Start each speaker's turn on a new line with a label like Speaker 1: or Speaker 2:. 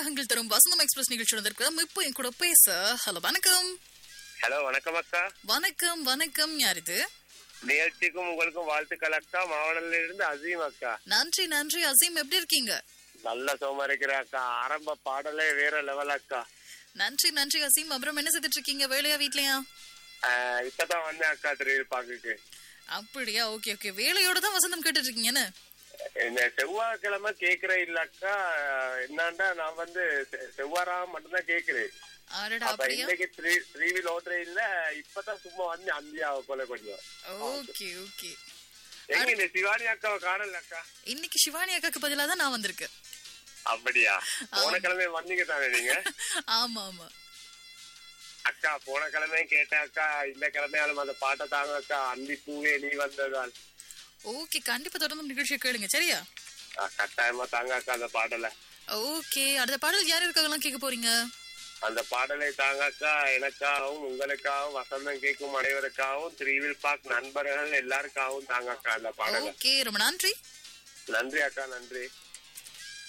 Speaker 1: ராகங்கள் தரும் வசந்தம் எக்ஸ்பிரஸ் நிகழ்ச்சி வந்திருக்கிறோம் இப்போ என் கூட பேச ஹலோ வணக்கம்
Speaker 2: ஹலோ வணக்கம் அக்கா
Speaker 1: வணக்கம் வணக்கம் யார் இது
Speaker 2: நிகழ்ச்சிக்கும் உங்களுக்கும் வாழ்த்துக்கள் அக்கா மாவட்டத்துல இருந்து அசீம் அக்கா
Speaker 1: நன்றி நன்றி அசீம் எப்படி இருக்கீங்க
Speaker 2: நல்ல சோமா இருக்கிற அக்கா ஆரம்ப பாடலே வேற லெவல் அக்கா
Speaker 1: நன்றி நன்றி அசீம் அப்புறம் என்ன செய்துட்டு இருக்கீங்க வேலையா வீட்லயா
Speaker 2: ஆஹ் இப்பதான் வந்தேன் அக்கா திரையில் பாக்குக்கு
Speaker 1: அப்படியா ஓகே ஓகே வேலையோட தான் வசந்தம் கேட்டுட்டு இருக்கீங்கன்னு
Speaker 2: இந்த செவ்வாய்க்கிழமை கேக்குற இல்ல அக்கா என்னண்டா நான் வந்து செ- செவ்வாறா மட்டும்தான் கேக்குறேன்
Speaker 1: ஆடடா
Speaker 2: அப்ப
Speaker 1: அப்படியா
Speaker 2: இன்னைக்கு த்ரீ த்ரீவில் ஓட்டுற இல்ல இப்பதான் சும்மா வந்து அந்தியாவை போல கொஞ்சம்
Speaker 1: ஓகே ஓகே
Speaker 2: எங்க இந்த சிவானி அக்காவை காணல அக்கா
Speaker 1: இன்னைக்கு சிவானி அக்காக்கு பதிலா தான் நான் வந்திருக்கேன்
Speaker 2: அப்படியா போன கிழமை வந்தீங்க தானே நீங்க
Speaker 1: ஆமா ஆமா
Speaker 2: அக்கா போன கிழமை கேட்டேன் அக்கா இந்த கிழமையாலும் அந்த பாட்டை தாங்க அக்கா அந்தி பூவே நீ வந்ததால்
Speaker 1: ஓகே கண்டிப்பா தொடர்ந்து நிகழ்ச்சியை கேளுங்க சரியா
Speaker 2: ஆ, கட்டாயமா தாங்க அக்கா அந்த பாடலை
Speaker 1: ஓகே அடுத்த பாடல் யார் இருக்காங்கலாம் கேட்க போறீங்க
Speaker 2: அந்த பாடலை தாங்க அக்கா எனக்காகவும் உங்களுக்காகவும் வசந்தம் கேட்கும் அனைவருக்காகவும் த்ரீவில் பார்க் நண்பர்கள் எல்லாருக்காகவும் தாங்க அக்கா அந்த பாடலை
Speaker 1: ஓகே ரொம்ப நன்றி
Speaker 2: நன்றி அக்கா நன்றி